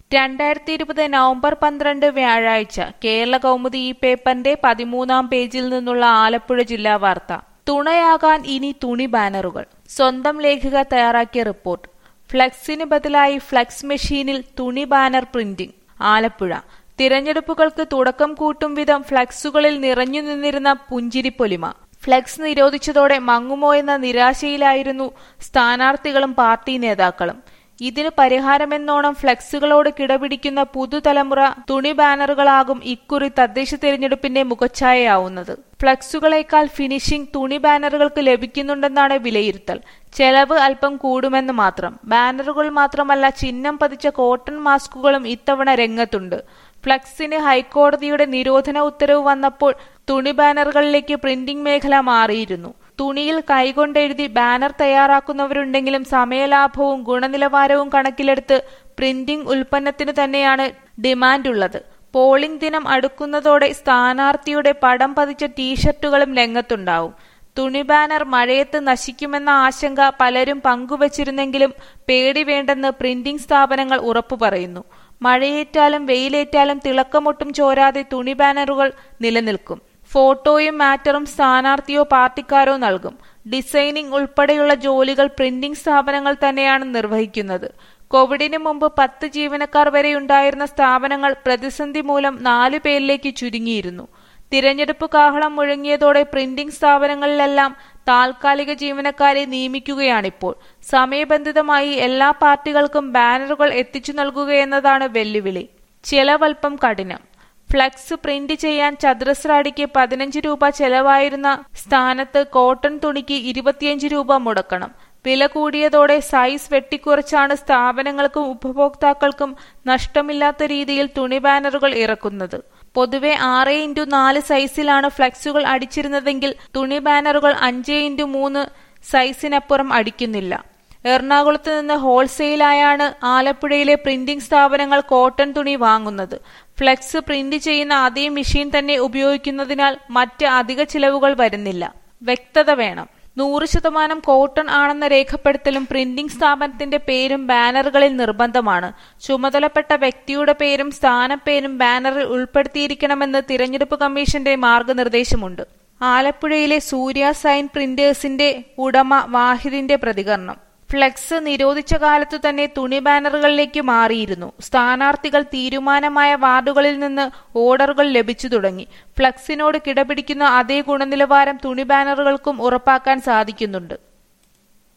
രണ്ടായിരത്തി ഇരുപത് നവംബർ പന്ത്രണ്ട് വ്യാഴാഴ്ച കേരള കൗമുദി ഈ പേപ്പറിന്റെ പതിമൂന്നാം പേജിൽ നിന്നുള്ള ആലപ്പുഴ ജില്ലാ വാർത്ത തുണയാകാൻ ഇനി തുണി ബാനറുകൾ സ്വന്തം ലേഖിക തയ്യാറാക്കിയ റിപ്പോർട്ട് ഫ്ലക്സിന് ബദലായി ഫ്ലക്സ് മെഷീനിൽ തുണി ബാനർ പ്രിന്റിംഗ് ആലപ്പുഴ തിരഞ്ഞെടുപ്പുകൾക്ക് തുടക്കം കൂട്ടും വിധം ഫ്ലക്സുകളിൽ നിറഞ്ഞു നിന്നിരുന്ന പുഞ്ചിരിപ്പൊലിമ ഫ്ലക്സ് നിരോധിച്ചതോടെ മങ്ങുമോ എന്ന നിരാശയിലായിരുന്നു സ്ഥാനാർത്ഥികളും പാർട്ടി നേതാക്കളും ഇതിന് പരിഹാരമെന്നോണം ഫ്ലക്സുകളോട് കിടപിടിക്കുന്ന പുതുതലമുറ തുണി ബാനറുകളാകും ഇക്കുറി തദ്ദേശ തിരഞ്ഞെടുപ്പിന്റെ മുഖച്ഛായയാവുന്നത് ഫ്ലക്സുകളേക്കാൾ ഫിനിഷിംഗ് തുണി ബാനറുകൾക്ക് ലഭിക്കുന്നുണ്ടെന്നാണ് വിലയിരുത്തൽ ചെലവ് അല്പം കൂടുമെന്ന് മാത്രം ബാനറുകൾ മാത്രമല്ല ചിഹ്നം പതിച്ച കോട്ടൺ മാസ്കുകളും ഇത്തവണ രംഗത്തുണ്ട് ഫ്ലക്സിന് ഹൈക്കോടതിയുടെ നിരോധന ഉത്തരവ് വന്നപ്പോൾ തുണി ബാനറുകളിലേക്ക് പ്രിന്റിംഗ് മേഖല മാറിയിരുന്നു തുണിയിൽ കൈകൊണ്ടെഴുതി ബാനർ തയ്യാറാക്കുന്നവരുണ്ടെങ്കിലും സമയലാഭവും ഗുണനിലവാരവും കണക്കിലെടുത്ത് പ്രിന്റിംഗ് ഉൽപ്പന്നത്തിനു തന്നെയാണ് ഡിമാൻഡുള്ളത് പോളിംഗ് ദിനം അടുക്കുന്നതോടെ സ്ഥാനാർത്ഥിയുടെ പടം പതിച്ച ടീഷർട്ടുകളും രംഗത്തുണ്ടാവും തുണി ബാനർ മഴയത്ത് നശിക്കുമെന്ന ആശങ്ക പലരും പങ്കുവച്ചിരുന്നെങ്കിലും പേടി വേണ്ടെന്ന് പ്രിന്റിംഗ് സ്ഥാപനങ്ങൾ ഉറപ്പു പറയുന്നു മഴയേറ്റാലും വെയിലേറ്റാലും തിളക്കമൊട്ടും ചോരാതെ തുണി ബാനറുകൾ നിലനിൽക്കും ഫോട്ടോയും മാറ്ററും സ്ഥാനാർത്ഥിയോ പാർട്ടിക്കാരോ നൽകും ഡിസൈനിംഗ് ഉൾപ്പെടെയുള്ള ജോലികൾ പ്രിന്റിംഗ് സ്ഥാപനങ്ങൾ തന്നെയാണ് നിർവഹിക്കുന്നത് കോവിഡിന് മുമ്പ് പത്ത് ജീവനക്കാർ വരെ ഉണ്ടായിരുന്ന സ്ഥാപനങ്ങൾ പ്രതിസന്ധി മൂലം നാലു പേരിലേക്ക് ചുരുങ്ങിയിരുന്നു തിരഞ്ഞെടുപ്പ് കാഹളം മുഴങ്ങിയതോടെ പ്രിന്റിംഗ് സ്ഥാപനങ്ങളിലെല്ലാം താൽക്കാലിക ജീവനക്കാരെ നിയമിക്കുകയാണിപ്പോൾ സമയബന്ധിതമായി എല്ലാ പാർട്ടികൾക്കും ബാനറുകൾ എത്തിച്ചു നൽകുകയെന്നതാണ് വെല്ലുവിളി ചെലവൽപ്പം കഠിനം ഫ്ലക്സ് പ്രിന്റ് ചെയ്യാൻ ചതുരശ്ര അടിക്ക് പതിനഞ്ച് രൂപ ചെലവായിരുന്ന സ്ഥാനത്ത് കോട്ടൺ തുണിക്ക് ഇരുപത്തിയഞ്ച് രൂപ മുടക്കണം വില കൂടിയതോടെ സൈസ് വെട്ടിക്കുറച്ചാണ് സ്ഥാപനങ്ങൾക്കും ഉപഭോക്താക്കൾക്കും നഷ്ടമില്ലാത്ത രീതിയിൽ തുണി ബാനറുകൾ ഇറക്കുന്നത് പൊതുവെ ആറ് ഇൻറ്റു നാല് സൈസിലാണ് ഫ്ലക്സുകൾ അടിച്ചിരുന്നതെങ്കിൽ തുണി ബാനറുകൾ അഞ്ച് ഇൻറ്റു മൂന്ന് സൈസിനപ്പുറം അടിക്കുന്നില്ല എറണാകുളത്ത് നിന്ന് ഹോൾസെയിലായാണ് ആലപ്പുഴയിലെ പ്രിന്റിംഗ് സ്ഥാപനങ്ങൾ കോട്ടൺ തുണി വാങ്ങുന്നത് ഫ്ലെക്സ് പ്രിന്റ് ചെയ്യുന്ന അതേ മെഷീൻ തന്നെ ഉപയോഗിക്കുന്നതിനാൽ മറ്റ് അധിക ചിലവുകൾ വരുന്നില്ല വ്യക്തത വേണം നൂറ് ശതമാനം കോട്ടൺ ആണെന്ന രേഖപ്പെടുത്തലും പ്രിന്റിംഗ് സ്ഥാപനത്തിന്റെ പേരും ബാനറുകളിൽ നിർബന്ധമാണ് ചുമതലപ്പെട്ട വ്യക്തിയുടെ പേരും സ്ഥാനപ്പേരും ബാനറിൽ ഉൾപ്പെടുത്തിയിരിക്കണമെന്ന് തിരഞ്ഞെടുപ്പ് കമ്മീഷന്റെ മാർഗനിർദ്ദേശമുണ്ട് ആലപ്പുഴയിലെ സൂര്യ സൈൻ പ്രിന്റേഴ്സിന്റെ ഉടമ വാഹിദിന്റെ പ്രതികരണം ഫ്ലെക്സ് നിരോധിച്ച കാലത്തു തന്നെ തുണി ബാനറുകളിലേക്ക് മാറിയിരുന്നു സ്ഥാനാർത്ഥികൾ തീരുമാനമായ വാർഡുകളിൽ നിന്ന് ഓർഡറുകൾ ലഭിച്ചു തുടങ്ങി ഫ്ലെക്സിനോട് കിടപിടിക്കുന്ന അതേ ഗുണനിലവാരം തുണി ബാനറുകൾക്കും ഉറപ്പാക്കാൻ സാധിക്കുന്നുണ്ട്